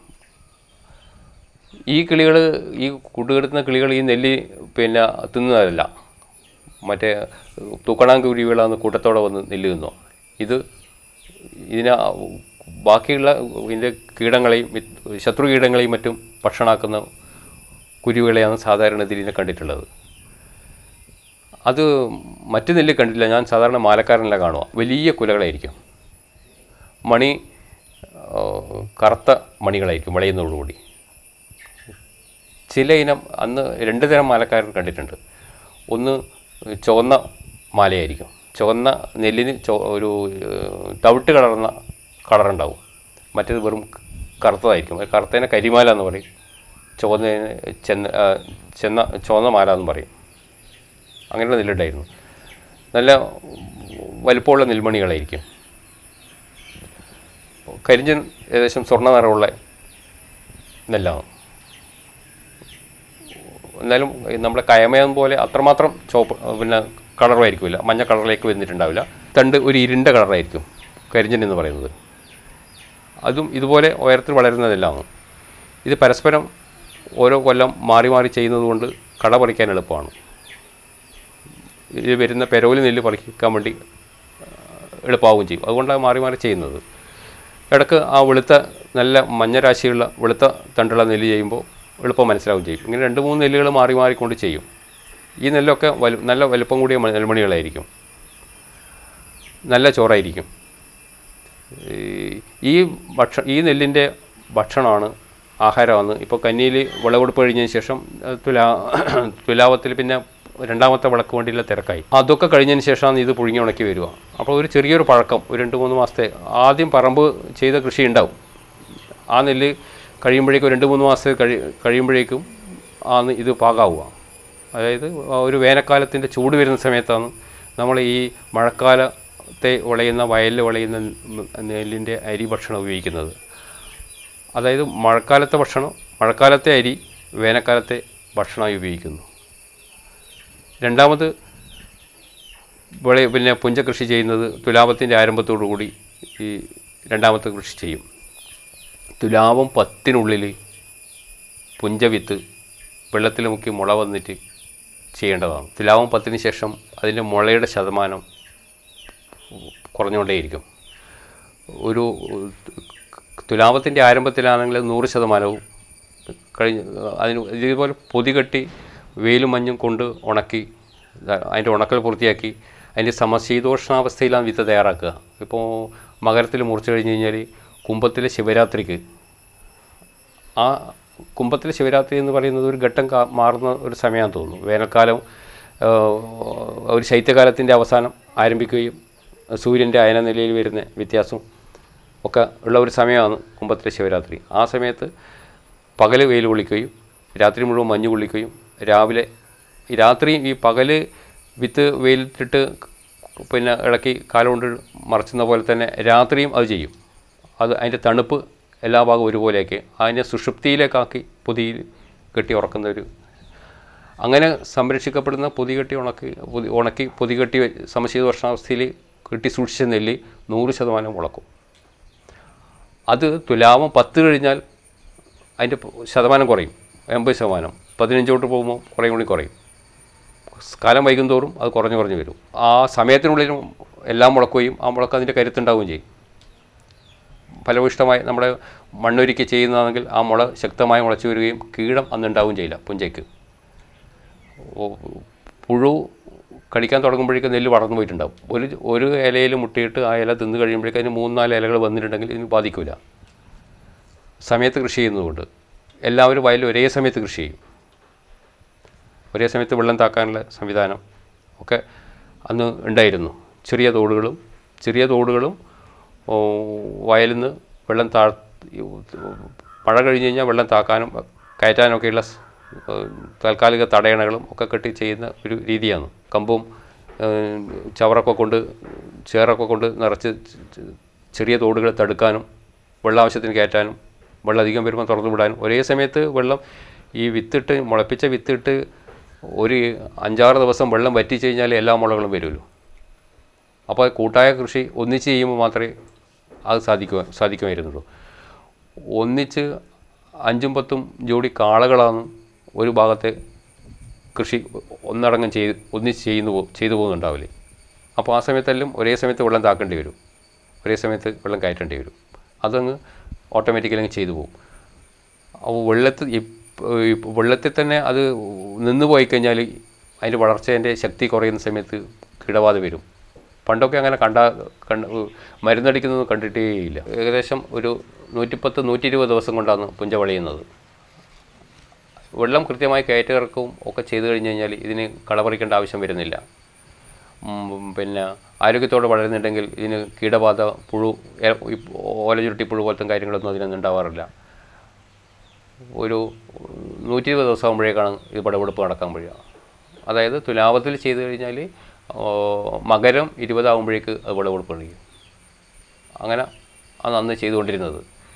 ഈ കിളികൾ ഈ കൂടുകെട്ടുന്ന കിളികൾ ഈ നെല്ല് പിന്നെ തിന്നുന്നതല്ല മറ്റേ തൂക്കണാങ്കുരുവികളാന്ന് കൂട്ടത്തോടെ വന്ന് നെല്ല് തിന്നോ ഇത് ഇതിനെ ബാക്കിയുള്ള ഇതിൻ്റെ കീടങ്ങളെയും മി- ശത്രു കീടങ്ങളെയും മറ്റും ഭക്ഷണമാക്കുന്ന കുരുവികളെയാണ് സാധാരണ ഇതിനെ കണ്ടിട്ടുള്ളത് അത് മറ്റു നെല്ല് കണ്ടില്ല ഞാൻ സാധാരണ മാലക്കാരനെല്ലാം കാണുക വലിയ കുലകളായിരിക്കും മണി ആ, കറുത്ത മണികളായിരിക്കും വിളയുന്നതോടുകൂടി ചില ഇനം അന്ന് രണ്ട് തരം മാലക്കാരൻ കണ്ടിട്ടുണ്ട് ഒന്ന് ചുവന്ന മാലയായിരിക്കും ചുവന്ന നെല്ലിന് ചോ ഒരു ഏഹ്, തവിട്ട് കളർന്ന കളറുണ്ടാവും മറ്റേത് വെറും കറുത്തതായിരിക്കും അത് കറുത്തതിനെ കരിമാല എന്ന് പറയും ചുവന്നതിന് ചെന്ന ആ, ചെന്ന ചുവന്ന മാല എന്ന് പറയും അങ്ങനെയുള്ള നെല്ലുണ്ടായിരുന്നു നല്ല വലിപ്പമുള്ള നെൽമണികളായിരിക്കും കരിഞ്ചൻ ഏകദേശം സ്വർണ്ണ നിറമുള്ള നെല്ലാണ് എന്നാലും ഈ നമ്മുടെ കയമയം പോലെ അത്രമാത്രം ചുവപ്പ് പിന്നെ കളറായിരിക്കില്ല മഞ്ഞ കളറിലേക്ക് വന്നിട്ടുണ്ടാവില്ല തണ്ട് ഒരു ഇരുണ്ട കളറായിരിക്കും കരിഞ്ചൻ എന്ന് പറയുന്നത് അതും ഇതുപോലെ ഉയരത്തിൽ വളരുന്നതെല്ലാം ഇത് പരസ്പരം ഓരോ കൊല്ലം മാറി മാറി ചെയ്യുന്നത് കൊണ്ട് കള പറിക്കാൻ എളുപ്പമാണ് ഇത് വരുന്ന പെരോല് നെല്ല് പറിക്കാൻ വേണ്ടി ആ, എളുപ്പമാവുകയും ചെയ്യും അതുകൊണ്ടാണ് മാറി മാറി ചെയ്യുന്നത് ഇടയ്ക്ക് ആ വെളുത്ത നല്ല മഞ്ഞരാശിയുള്ള വെളുത്ത തണ്ടുള്ള നെല്ല് ചെയ്യുമ്പോൾ എളുപ്പം മനസ്സിലാവുകയും ചെയ്യും ഇങ്ങനെ രണ്ട് മൂന്ന് നെല്ലുകൾ മാറി മാറിക്കൊണ്ട് ചെയ്യും ഈ നെല്ലൊക്കെ വലു നല്ല വലുപ്പം കൂടിയ മ- നെൽമണികളായിരിക്കും നല്ല ചോറായിരിക്കും ഈ- ഈ ഭക്ഷ ഈ നെല്ലിൻ്റെ ഭക്ഷണമാണ് ആഹാരമാണ് ഇപ്പോൾ കന്നിയിൽ വിളവെടുപ്പ് കഴിഞ്ഞതിന് ശേഷം അഹ് തുലാ തുലാവത്തിൽ പിന്നെ രണ്ടാമത്തെ വിളക്ക് വേണ്ടിയുള്ള തിരക്കായി അതൊക്കെ കഴിഞ്ഞതിന് ശേഷമാണ് ഇത് പുഴുങ്ങി ഉണക്കി വരിക അപ്പോൾ ഒരു ചെറിയൊരു പഴക്കം ഒരു രണ്ട് മൂന്ന് മാസത്തെ ആദ്യം പറമ്പ് ചെയ്ത കൃഷി ഉണ്ടാവും ആ നെല്ല് കഴിയുമ്പോഴേക്കും രണ്ട് മൂന്ന് മാസത്തെ കഴി കഴിയുമ്പോഴേക്കും ആണ് ഇത് പാകാവുക അതായത് ആ ഒരു വേനൽക്കാലത്തിൻ്റെ ചൂട് വരുന്ന സമയത്താണ് നമ്മൾ ഈ മഴക്കാലത്തെ വിളയുന്ന വയലിൽ വിളയുന്ന നെല്ലിൻ്റെ അരി ഭക്ഷണം ഉപയോഗിക്കുന്നത് അതായത് മഴക്കാലത്തെ ഭക്ഷണം മഴക്കാലത്തെ അരി വേനൽക്കാലത്തെ ഭക്ഷണമായി ഉപയോഗിക്കുന്നു രണ്ടാമത് വിള പിന്നെ പുഞ്ച കൃഷി ചെയ്യുന്നത് തുലാപത്തിൻ്റെ ആരംഭത്തോടു കൂടി ഈ രണ്ടാമത്തെ കൃഷി ചെയ്യും തുലാപം പത്തിനുള്ളിൽ പുഞ്ചവിത്ത് വെള്ളത്തിൽ മുക്കി മുള വന്നിട്ട് ചെയ്യേണ്ടതാണ് തുലാപം പത്തിന് ശേഷം അതിൻ്റെ മുളയുടെ ശതമാനം കുറഞ്ഞുകൊണ്ടേയിരിക്കും ഒരു തുലാപത്തിൻ്റെ ആരംഭത്തിലാണെങ്കിൽ നൂറ് ശതമാനവും കഴിഞ്ഞ് അതിന് ഇതേപോലെ പൊതി കെട്ടി വെയിലും മഞ്ഞും കൊണ്ട് ഉണക്കി ദാ- അതിൻ്റെ ഉണക്കൽ പൂർത്തിയാക്കി അതിൻ്റെ സമശീതോഷ്ണാവസ്ഥയിലാണ് വിത്ത് തയ്യാറാക്കുക ഇപ്പോൾ മകരത്തിൽ മുറിച്ച് കഴിഞ്ഞ് കഴിഞ്ഞാൽ കുംഭത്തിലെ ശിവരാത്രിക്ക് ആ കുംഭത്തിലെ ശിവരാത്രി എന്ന് പറയുന്നത് ഒരു ഘട്ടം കാ മാറുന്ന ഒരു സമയമാണെന്ന് തോന്നുന്നു വേനൽക്കാലം ആ, ഒരു ശൈത്യകാലത്തിൻ്റെ അവസാനം ആരംഭിക്കുകയും സൂര്യൻ്റെ അയനനിലയിൽ വരുന്ന വ്യത്യാസം ഒക്കെ ഉള്ള ഒരു സമയമാണ് കുംഭത്തിലെ ശിവരാത്രി ആ സമയത്ത് പകൽ വെയിൽ കൊള്ളിക്കുകയും രാത്രി മുഴുവൻ മഞ്ഞ് കൊള്ളിക്കുകയും രാവിലെ ഈ രാത്രി ഈ പകൽ വിത്ത് വെയിലിട്ടിട്ട് പിന്നെ ഇളക്കി കാലുകൊണ്ട് മറച്ചുന്ന പോലെ തന്നെ രാത്രിയും അത് ചെയ്യും അത് അതിൻ്റെ തണുപ്പ് എല്ലാ ഭാഗവും ഒരുപോലെയാക്കി അതിനെ സുഷുപ്തിയിലേക്കാക്കി പൊതിയിൽ കെട്ടി ഉറക്കുന്ന ഒരു അങ്ങനെ സംരക്ഷിക്കപ്പെടുന്ന പൊതി കെട്ടി ഉണക്കി പൊതി ഉണക്കി പൊതി കെട്ടി വെ- സമശീതോഷ്ണാവസ്ഥയിൽ കെട്ടി സൂക്ഷിച്ച നെല്ല് നൂറ് ശതമാനം ഉളക്കും അത് തുലാമം പത്ത് കഴിഞ്ഞാൽ അതിൻ്റെ പ- ശതമാനം കുറയും എൺപത് ശതമാനം പതിനഞ്ചോട്ട് പോകുമ്പോൾ കുറേ കൂടി കുറയും കാലം വൈകുന്തോറും അത് കുറഞ്ഞു കുറഞ്ഞു വരും ആ സമയത്തിനുള്ളിലും എല്ലാം മുളക്കുകയും ആ മുളക്ക് അതിൻ്റെ കരുത്തുണ്ടാവുകയും ചെയ്യും ഫലഭൂഷ്ടമായി നമ്മുടെ മണ്ണൊരുക്കി ചെയ്യുന്നതാണെങ്കിൽ ആ മുള ശക്തമായി മുളച്ചു വരികയും കീടം അന്നുണ്ടാവുകയും ചെയ്യില്ല പുഞ്ചയ്ക്ക് ഓ- പുഴു കടിക്കാൻ തുടങ്ങുമ്പോഴേക്കും നെല്ല് വളർന്നു പോയിട്ടുണ്ടാവും ഒരു ഒരു ഇലയിൽ മുട്ടിയിട്ട് ആ ഇല തിന്ന് കഴിയുമ്പോഴേക്കും അതിന് മൂന്ന് നാല് ഇലകൾ വന്നിട്ടുണ്ടെങ്കിൽ ഇതിന് ബാധിക്കില്ല സമയത്ത് കൃഷി ചെയ്യുന്നതുകൊണ്ട് എല്ലാവരും വയലിൽ ഒരേ സമയത്ത് കൃഷി ചെയ്യും ഒരേ സമയത്ത് വെള്ളം താക്കാനുള്ള സംവിധാനം ഒക്കെ അന്ന് ഉണ്ടായിരുന്നു ചെറിയ തോടുകളും ചെറിയ തോടുകളും ഓ, വയലിൽ നിന്ന് വെള്ളം താ മഴ കഴിഞ്ഞ് കഴിഞ്ഞാൽ വെള്ളം താക്കാനും കയറ്റാനൊക്കെയുള്ള സ്- ഏഹ് താൽക്കാലിക തടയണകളും ഒക്കെ കെട്ടി ചെയ്യുന്ന ഒരു രീതിയാണ് കമ്പും ഏഹ് ചവറൊക്കെ കൊണ്ട് ചേറൊക്കെ കൊണ്ട് നിറച്ച് ചെ- ചെ- ചെറിയ തോടുകൾ തടുക്കാനും വെള്ളം ആവശ്യത്തിന് കയറ്റാനും വെള്ളം അധികം വരുമ്പോൾ തുറന്നു വിടാനും ഒരേ സമയത്ത് വെള്ളം ഈ വിത്തിട്ട് മുളപ്പിച്ച വിത്തിട്ട് ഒരു അഞ്ചാറ് ദിവസം വെള്ളം വറ്റിച്ച് കഴിഞ്ഞാൽ എല്ലാ മുളകളും വരുമല്ലോ അപ്പോൾ കൂട്ടായ കൃഷി ഒന്നിച്ച് ചെയ്യുമ്പോൾ മാത്രമേ അത് സാധിക്കുവാൻ സാധിക്കുമായിരുന്നുള്ളൂ ഒന്നിച്ച് അഞ്ചും പത്തും ജോഡി കാളകളാണ് ഒരു ഭാഗത്തെ കൃഷി ഒന്നടങ്കം ചെയ്ത് ഒന്നിച്ച് ചെയ്യുന്നു പോ- ചെയ്തു പോകുന്നുണ്ടാവില്ലേ അപ്പോൾ ആ സമയത്തെല്ലാം ഒരേ സമയത്ത് വെള്ളം താക്കേണ്ടി വരും ഒരേ സമയത്ത് വെള്ളം കയറ്റേണ്ടി വരും അതങ്ങ് ഓട്ടോമാറ്റിക്കലി അങ്ങ് ചെയ്തു പോകും അപ്പോൾ വെള്ളത്തിൽ ഇപ്പ- ഈ വെള്ളത്തിൽ തന്നെ അത് നിന്ന് പോയി കഴിഞ്ഞാൽ അതിൻ്റെ വളർച്ചേൻ്റെ ശക്തി കുറയുന്ന സമയത്ത് കീടബാധ വരും പണ്ടൊക്കെ അങ്ങനെ കണ്ട കണ്ട് മരുന്നടിക്കുന്നത് കണ്ടിട്ടേയില്ല ഏകദേശം ഒരു നൂറ്റിപ്പത്ത് നൂറ്റി ഇരുപത് ദിവസം കൊണ്ടാണ് പുഞ്ച വിളയുന്നത് വെള്ളം കൃത്യമായി കയറ്റിറക്കവും ഒക്കെ ചെയ്തു കഴിഞ്ഞ് കഴിഞ്ഞാൽ ഇതിന് കളപറിക്കേണ്ട ആവശ്യം വരുന്നില്ല ഉം, പിന്നെ ആരോഗ്യത്തോടെ വളരുന്നുണ്ടെങ്കിൽ ഇതിന് കീടബാധ പുഴു എ- ഈ ഓല ചുരുട്ടി പുഴു പോലത്തെ കാര്യങ്ങളൊന്നും അതിനൊന്നും ഉണ്ടാവാറില്ല ഒരു നൂറ്റി ഇരുപത് ദിവസം ആകുമ്പോഴേക്കാണ് ഇത് പടവെടുപ്പ് നടക്കാൻ കഴിയുക അതായത് തുലാവത്തിൽ ചെയ്ത് കഴിഞ്ഞാൽ മകരം ഇരുപതാകുമ്പോഴേക്ക് അത് വിളവെടുപ്പ് കഴിയും അങ്ങനെ ആണ് അന്ന് ചെയ്തുകൊണ്ടിരുന്നത്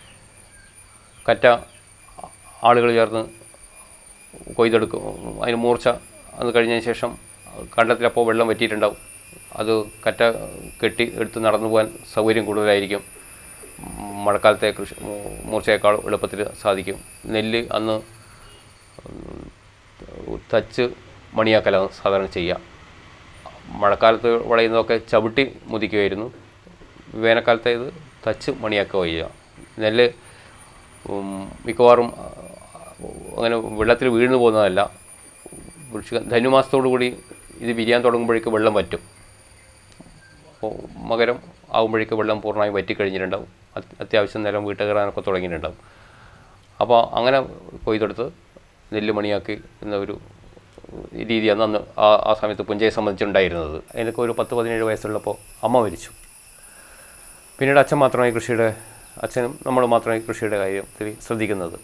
കറ്റ ആളുകൾ ചേർന്ന് കൊയ്തെടുക്കും അതിന് മൂർച്ച അത് കഴിഞ്ഞതിന് ശേഷം കണ്ടത്തിലപ്പോൾ വെള്ളം വറ്റിയിട്ടുണ്ടാവും അത് കറ്റ കെട്ടി എടുത്ത് നടന്നു പോകാൻ സൗകര്യം കൂടുതലായിരിക്കും ഉം, മഴക്കാലത്തെ കൃഷി മൂ- മൂർച്ചയേക്കാൾ എളുപ്പത്തിൽ സാധിക്കും നെല്ല് അന്ന് ഉം, തച്ച് മണിയാക്കലാണ് സാധാരണ ചെയ്യുക മഴക്കാലത്ത് വിളയുന്നതൊക്കെ ചവിട്ടി മുതിക്കുമായിരുന്നു വേനൽക്കാലത്തെ ഇത് തച്ച് മണിയാക്കുക ചെയ്യുക നെല്ല് ഉം, മിക്കവാറും ആ, അങ്ങനെ വെള്ളത്തിൽ വീഴ്ന്നു പോകുന്നതല്ല വൃശ്ചിക ധനുമാസത്തോടു കൂടി ഇത് വിരിയാൻ തുടങ്ങുമ്പോഴേക്ക് വെള്ളം വറ്റും അപ്പോൾ മകരം ആകുമ്പോഴേക്ക് വെള്ളം പൂർണ്ണമായും വറ്റിക്കഴിഞ്ഞിട്ടുണ്ടാവും അത് അത്യാവശ്യം നിലം വീട്ട് കയറാനൊക്കെ തുടങ്ങിയിട്ടുണ്ടാവും അപ്പോൾ അങ്ങനെ കൊയ്തെടുത്ത് നെല്ല് മണിയാക്കി എന്ന ഒരു രീതിയാണ് അന്ന് ആ ആ സമയത്ത് പുഞ്ചയെ സംബന്ധിച്ചുണ്ടായിരുന്നത് എനിക്ക് ഒരു പത്ത് പതിനേഴ് വയസ്സുള്ളപ്പോൾ അമ്മ മരിച്ചു പിന്നീട് അച്ഛൻ മാത്രമായി കൃഷിയുടെ അച്ഛനും നമ്മൾ മാത്രമായി കൃഷിയുടെ കാര്യത്തിൽ ശ്രദ്ധിക്കുന്നത്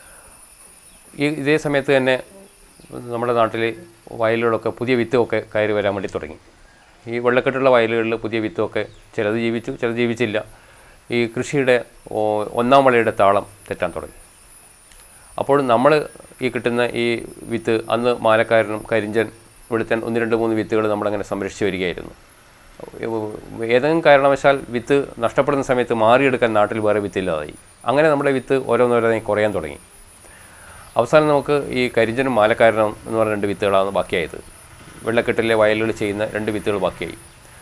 ഈ ഇതേ സമയത്ത് തന്നെ നമ്മുടെ നാട്ടിൽ വയലുകളൊക്കെ പുതിയ വിത്തുമൊക്കെ കയറി വരാൻ വേണ്ടി തുടങ്ങി ഈ വെള്ളക്കെട്ടുള്ള വയലുകളിൽ പുതിയ വിത്തുമൊക്കെ ചിലത് ജീവിച്ചു ചിലത് ജീവിച്ചില്ല ഈ കൃഷിയുടെ ഓ- ഒന്നാം വളയുടെ താളം തെറ്റാൻ തുടങ്ങി അപ്പോൾ നമ്മൾ ഈ കിട്ടുന്ന ഈ വിത്ത് അന്ന് മാലക്കാരനും കരിഞ്ചൻ വെളുത്തൻ ഒന്ന് രണ്ട് മൂന്ന് വിത്തുകൾ നമ്മളങ്ങനെ സംരക്ഷിച്ച് വരികയായിരുന്നു ഏതെങ്കിലും കാരണവശാൽ വിത്ത് നഷ്ടപ്പെടുന്ന സമയത്ത് മാറിയെടുക്കാൻ നാട്ടിൽ വേറെ വിത്തില്ലാതായി അങ്ങനെ നമ്മുടെ വിത്ത് ഓരോന്നോരോന്നായി കുറയാൻ തുടങ്ങി അവസാനം നമുക്ക് ഈ കരിഞ്ചനും മാലക്കാരനും എന്ന് പറഞ്ഞ രണ്ട് വിത്തുകളാണ് ബാക്കിയായത് വെള്ളക്കെട്ടിലെ വയലുകൾ ചെയ്യുന്ന രണ്ട് വിത്തുകൾ ബാക്കിയായി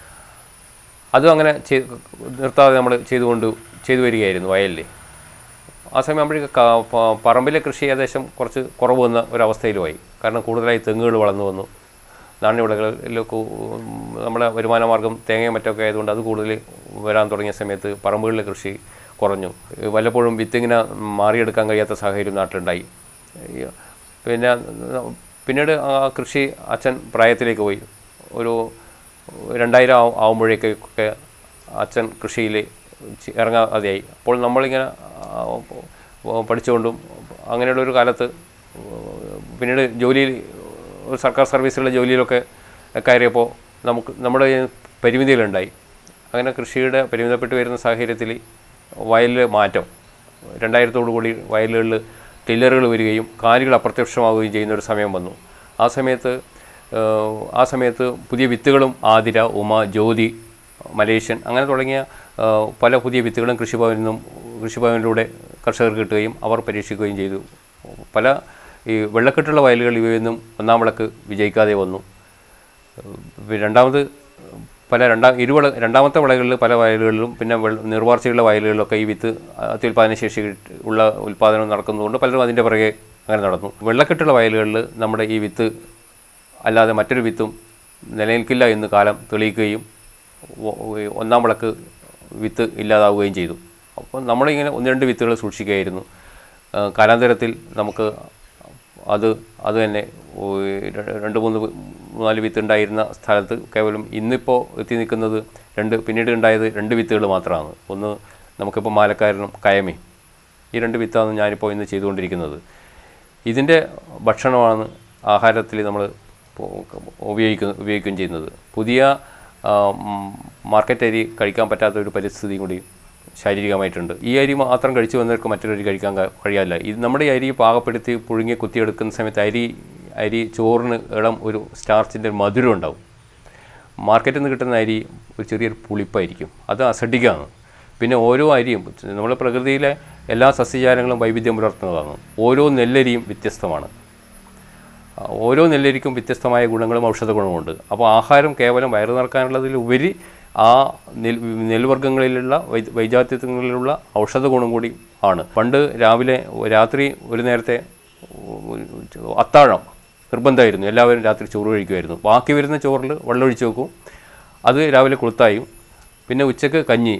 അതും അങ്ങനെ ചെയ് നിർത്താതെ നമ്മൾ ചെയ്തുകൊണ്ട് ചെയ്തു വരികയായിരുന്നു വയലിൽ ആ സമയം ആകുമ്പോഴേക്ക് ക- പ- പറമ്പിലെ കൃഷി ഏകദേശം കുറച്ച് കുറവ് വന്ന ഒരവസ്ഥയിലുമായി കാരണം കൂടുതലായി തെങ്ങുകൾ വളർന്നു വന്നു നാണ്യവിളകളിലൊക്കെ നമ്മുടെ വരുമാന മാർഗം തേങ്ങയും മറ്റൊക്കെ ആയതുകൊണ്ട് അത് കൂടുതൽ വരാൻ തുടങ്ങിയ സമയത്ത് പറമ്പുകളിലെ കൃഷി കുറഞ്ഞു വല്ലപ്പോഴും വിത്തിങ്ങനെ മാറിയെടുക്കാൻ കഴിയാത്ത സാഹചര്യം നാട്ടിലുണ്ടായി ഈ പിന്നെ പിന്നീട് ആ കൃഷി അച്ഛൻ പ്രായത്തിലേക്ക് പോയി ഒരു രണ്ടായിരം ആവും ആവുമ്പോഴേക്കൊക്കെ അച്ഛൻ കൃഷിയിൽ ചി- ഇറങ്ങാതെയായി അപ്പോൾ നമ്മളിങ്ങനെ ആ, പ- പഠിച്ചുകൊണ്ടും അങ്ങനെയുള്ള ഒരു കാലത്ത് പിന്നീട് ജോലിയിൽ ഒരു സർക്കാർ സർവീസുകളിലെ ജോലിയിലൊക്കെ കയറിയപ്പോൾ നമുക്ക് നമ്മുടെ ഈ പരിമിതികളുണ്ടായി അങ്ങനെ കൃഷിയുടെ പരിമിതപ്പെട്ട് വരുന്ന സാഹചര്യത്തിൽ വയലിൽ മാറ്റം രണ്ടായിരത്തോടു കൂടി വയലുകളിൽ ടില്ലറുകൾ വരികയും കാലുകൾ അപ്രത്യക്ഷമാവുകയും ചെയ്യുന്ന ഒരു സമയം വന്നു ആ സമയത്ത് ഏഹ്, ആ സമയത്ത് പുതിയ വിത്തുകളും ആതിര ഉമ ജ്യോതി മലേഷ്യൻ അങ്ങനെ തുടങ്ങിയ ഏഹ്, പല പുതിയ വിത്തുകളും കൃഷിഭവനിൽ നിന്നും കൃഷിഭവനിലൂടെ കർഷകർക്ക് കിട്ടുകയും അവർ പരീക്ഷിക്കുകയും ചെയ്തു പല ഈ വെള്ളക്കെട്ടുള്ള വയലുകൾ ഇവയൊന്നും ഒന്നാം വിളക്ക് വിജയിക്കാതെ വന്നു ഏഹ് രണ്ടാമത് പല രണ്ടാം ഇരുവള രണ്ടാമത്തെ വിളകളിൽ പല വയലുകളിലും പിന്നെ വെള്ള നിർവാർച്ചയുള്ള വയലുകളിലൊക്കെ ഈ വിത്ത് അത്യുൽപാദന ശേഷി ഉള്ള ഉൽപ്പാദനം നടക്കുന്നതുകൊണ്ട് പലരും അതിൻ്റെ പുറകെ അങ്ങനെ നടന്നു വെള്ളക്കെട്ടുള്ള വയലുകളിൽ നമ്മുടെ ഈ വിത്ത് അല്ലാതെ മറ്റൊരു വിത്തും നിലനിൽക്കില്ല എന്ന് കാലം തെളിയിക്കുകയും ഒ- ഒ- ഒന്നാം വിളക്ക് വിത്ത് ഇല്ലാതാവുകയും ചെയ്തു അപ്പോൾ നമ്മളിങ്ങനെ ഒന്ന് രണ്ട് വിത്തുകൾ സൂക്ഷിക്കുകയായിരുന്നു ആ, കാലാന്തരത്തിൽ നമുക്ക് അത് അത് തന്നെ ഓ, ര- രണ്ട് മൂന്ന് വി- മൂന്നാല് വിത്ത് ഉണ്ടായിരുന്ന സ്ഥലത്ത് കേവലം ഇന്നിപ്പോൾ എത്തി നിൽക്കുന്നത് രണ്ട് പിന്നീട് ഉണ്ടായത് രണ്ട് വിത്തുകൾ മാത്രമാണ് ഒന്ന് നമുക്കിപ്പോൾ മാലക്കാരനും കയമയും ഈ രണ്ട് വിത്താണ് ഞാനിപ്പോൾ ഇന്ന് ചെയ്തുകൊണ്ടിരിക്കുന്നത് ഇതിൻ്റെ ഭക്ഷണമാണ് ആഹാരത്തിൽ നമ്മൾ ഉപയോഗിക്കുന്ന ഉപയോഗിക്കുകയും ചെയ്യുന്നത് പുതിയ ആ, ഉം, മാർക്കറ്റ് അരി കഴിക്കാൻ പറ്റാത്ത ഒരു പരിസ്ഥിതി കൂടി ശാരീരികമായിട്ടുണ്ട് ഈ അരി മാത്രം കഴിച്ചു വന്നവർക്ക് മറ്റൊരു അരി കഴിക്കാൻ ക- കഴിയാല്ല ഇത് നമ്മുടെ ഈ അരി പാകപ്പെടുത്തി പുഴുങ്ങി കുത്തിയെടുക്കുന്ന സമയത്ത് അരി അരി ചോറിന് ഇളം ഒരു സ്റ്റാർച്ചിൻ്റെ മധുരം ഉണ്ടാവും മാർക്കറ്റിൽ നിന്ന് കിട്ടുന്ന അരി ഒരു ചെറിയൊരു പുളിപ്പായിരിക്കും അത് അസഡിക്കാണ് പിന്നെ ഓരോ അരിയും നമ്മുടെ പ്രകൃതിയിലെ എല്ലാ സസ്യജാലങ്ങളും വൈവിധ്യം പുലർത്തുന്നതാണ് ഓരോ നെല്ലരിയും വ്യത്യസ്തമാണ് ഓരോ നെല്ലരിക്കും വ്യത്യസ്തമായ ഗുണങ്ങളും ഔഷധ ഗുണമുണ്ട് അപ്പോൾ ആഹാരം കേവലം വയറ് നിറക്കാനുള്ളതിലുപരി ആ നെൽ നെൽവർഗ്ഗങ്ങളിലുള്ള വൈ വൈജാത്യങ്ങളിലുള്ള ഔഷധ ഗുണം കൂടി ആണ് പണ്ട് രാവിലെ രാത്രി ഒരു നേരത്തെ അത്താഴം നിർബന്ധമായിരുന്നു എല്ലാവരും രാത്രി ചോറ് കഴിക്കുമായിരുന്നു ബാക്കി വരുന്ന ചോറിൽ വെള്ളമൊഴിച്ച് വെക്കും അത് രാവിലെ കൊളുത്തായും പിന്നെ ഉച്ചക്ക് കഞ്ഞി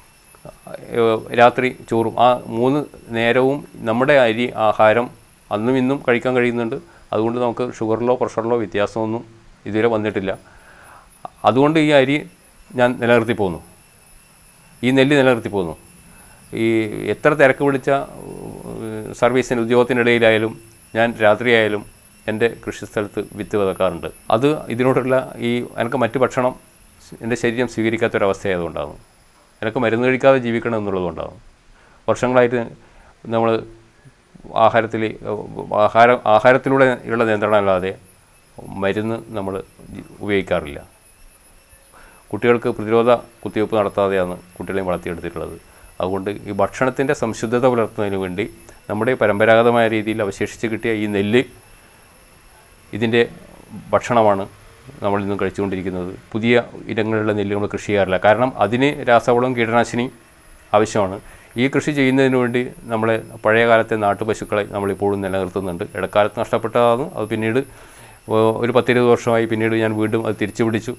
ഏഹ് രാത്രി ചോറും ആ മൂന്ന് നേരവും നമ്മുടെ അരി ആഹാരം അന്നും ഇന്നും കഴിക്കാൻ കഴിയുന്നുണ്ട് അതുകൊണ്ട് നമുക്ക് ഷുഗറിലോ പ്രഷറിലോ വ്യത്യാസമൊന്നും ഇതുവരെ വന്നിട്ടില്ല അതുകൊണ്ട് ഈ അരി ഞാൻ നിലനിർത്തി പോന്നു ഈ നെല്ല് നിലനിർത്തി പോന്നു ഈ എത്ര തിരക്ക് പിടിച്ച ഏഹ്, സർവീസിന് ഉദ്യോഗത്തിനിടയിലായാലും ഞാൻ രാത്രിയായാലും എൻ്റെ കൃഷിസ്ഥലത്ത് വിത്ത് വിതക്കാറുണ്ട് അത് ഇതിനോടുള്ള ഈ എനിക്ക് മറ്റ് ഭക്ഷണം എൻ്റെ ശരീരം സ്വീകരിക്കാത്തൊരവസ്ഥയായതുകൊണ്ടാണ് എനിക്ക് മരുന്ന് കഴിക്കാതെ ജീവിക്കണം എന്നുള്ളതുകൊണ്ടാണ് വർഷങ്ങളായിട്ട് നമ്മൾ ആഹാരത്തിൽ ആഹാരം ആഹാരത്തിലൂടെ ഉള്ള നിയന്ത്രണം അല്ലാതെ മരുന്ന് നമ്മൾ ഉപയോഗിക്കാറില്ല കുട്ടികൾക്ക് പ്രതിരോധ കുത്തിവയ്പ്പ് നടത്താതെയാണ് കുട്ടികളെ വളർത്തിയെടുത്തിട്ടുള്ളത് അതുകൊണ്ട് ഈ ഭക്ഷണത്തിൻ്റെ സംശുദ്ധത പുലർത്തുന്നതിന് വേണ്ടി നമ്മുടെ പരമ്പരാഗതമായ രീതിയിൽ അവശേഷിച്ച് കിട്ടിയ ഈ നെല്ല് ഇതിൻ്റെ ഭക്ഷണമാണ് നമ്മൾ ഇന്നും കഴിച്ചുകൊണ്ടിരിക്കുന്നത് പുതിയ ഇനങ്ങളിലുള്ള നെല്ല് നമ്മൾ കൃഷി ചെയ്യാറില്ല കാരണം അതിന് രാസവളം കീടനാശിനി ആവശ്യമാണ് ഈ കൃഷി ചെയ്യുന്നതിന് വേണ്ടി നമ്മളെ പഴയ കാലത്തെ നാട്ടുപശുക്കളെ നമ്മളിപ്പോഴും നിലനിർത്തുന്നുണ്ട് ഇടക്കാലത്ത് നഷ്ടപ്പെട്ടതാണ് അത് പിന്നീട് ഏഹ്, ഒരു പത്തിരുപത് വർഷമായി പിന്നീട് ഞാൻ വീണ്ടും അത് തിരിച്ചു പിടിച്ചു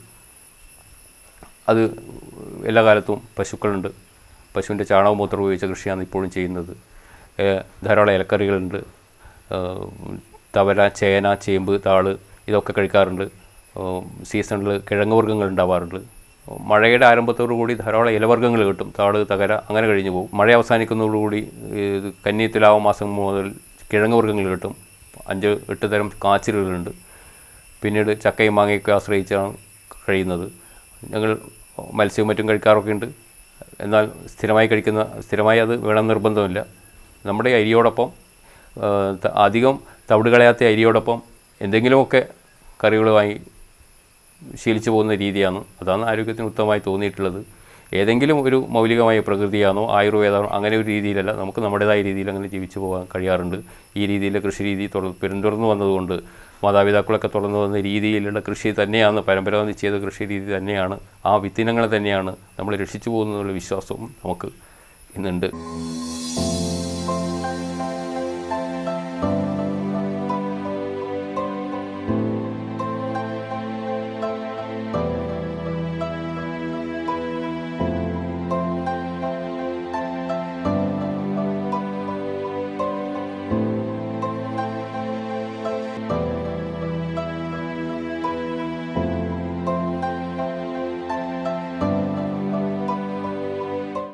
അത് എല്ലാ കാലത്തും പശുക്കളുണ്ട് പശുവിൻ്റെ ചാണകവും മൂത്രം ഉപയോഗിച്ച കൃഷിയാണ് ഇപ്പോഴും ചെയ്യുന്നത് ഏഹ് ധാരാളം ഇലക്കറികളുണ്ട് ഏഹ് തവര ചേന ചേമ്പ് താള് ഇതൊക്കെ കഴിക്കാറുണ്ട് സീസണിൽ കിഴങ്ങ് വർഗ്ഗങ്ങൾ ഉണ്ടാവാറുണ്ട് മഴയുടെ ആരംഭത്തോടു കൂടി ധാരാളം ഇലവർഗ്ഗങ്ങൾ കിട്ടും താള് തകര അങ്ങനെ കഴിഞ്ഞു പോകും മഴ അവസാനിക്കുന്നതോടുകൂടി ഇത് കന്നി തുലാവ് മാസം മുതൽ കിഴങ്ങ് വർഗ്ഗങ്ങൾ കിട്ടും അഞ്ച് എട്ട് തരം കാച്ചിലുകളുണ്ട് പിന്നീട് ചക്കയും മാങ്ങയൊക്കെ ആശ്രയിച്ചാണ് കഴിയുന്നത് ഞങ്ങൾ മത്സ്യവും മറ്റും കഴിക്കാറൊക്കെ ഉണ്ട് എന്നാൽ സ്ഥിരമായി കഴിക്കുന്ന സ്ഥിരമായി അത് വേണം നിർബന്ധമില്ല നമ്മുടെ അരിയോടൊപ്പം ആ, ത- അധികം തവിട് കളയാത്ത അരിയോടൊപ്പം എന്തെങ്കിലുമൊക്കെ കറികളുമായി ശീലിച്ചു പോകുന്ന രീതിയാണ് അതാണ് ആരോഗ്യത്തിന് ഉത്തമമായി തോന്നിയിട്ടുള്ളത് ഏതെങ്കിലും ഒരു മൗലികമായ പ്രകൃതിയാണോ ആയുർവേദമാണോ അങ്ങനെ ഒരു രീതിയിലല്ല നമുക്ക് നമ്മുടേതായ രീതിയിൽ അങ്ങനെ ജീവിച്ചു പോകാൻ കഴിയാറുണ്ട് ഈ രീതിയിലെ കൃഷി രീതി തുടർ പിന്തുടർന്നു വന്നതുകൊണ്ട് മാതാപിതാക്കളൊക്കെ തുടർന്നു വന്ന രീതിയിലുള്ള കൃഷി തന്നെയാണ് പരമ്പരാഗതി ചെയ്ത കൃഷി രീതി തന്നെയാണ് ആ വിത്തിനങ്ങൾ തന്നെയാണ് നമ്മൾ രക്ഷിച്ചു പോകുന്നതിനുള്ള വിശ്വാസവും നമുക്ക് ഇന്നുണ്ട്